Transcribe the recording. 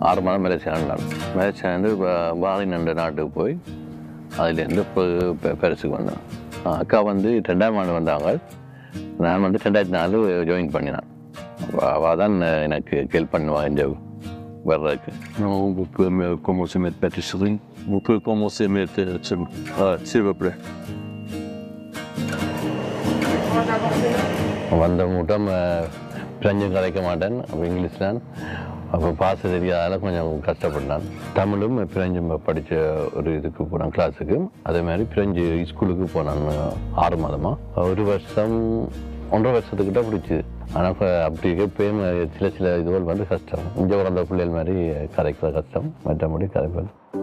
ஆறு மாதம் மலேசியா இருந்தான் மலேசியா வந்து பாலின் என்ற நாட்டுக்கு போய் அதுலேருந்து இப்போ பெ- பெருசுக்கு வந்தேன் ஆ, அக்கா வந்து ரெண்டாம் ஆண்டு வந்தாங்க நான் வந்து ரெண்டாயிரத்தி நாலு ஜாயின் பண்ணினான் அவள் தான் எனக்கு ஹெல்ப் பண்ணுவா இந்த வர்றதுக்கு Non, vous pouvez me commencer à mettre pâtisserie. Vous pouvez commencer à mettre euh, s'il ah, s'il vous plaît. வந்த மூட்டம் பிரெஞ்சும் கலைக்க மாட்டேன் அப்போ இங்கிலீஷ் தான் அப்போ பாச தெரியாதால கொஞ்சம் கஷ்டப்பட்டான் தமிழும் பிரெஞ்சும் படித்த ஒரு இதுக்கு போனான் கிளாஸுக்கு அதே மாதிரி பிரெஞ்சு ஸ்கூலுக்கு போனான் ஆறு மாதமாக ஒரு வருஷம் ஒன்றரை வருஷத்துக்கிட்ட பிடிச்சிது ஆனால் இப்போ அப்படி எப்பயும் சில சில இதுகள் வந்து கஷ்டம் இங்கே வளர்ந்த பிள்ளைகள் மாதிரி கரைக்கிற கஷ்டம் மற்றபடி கரைப்பது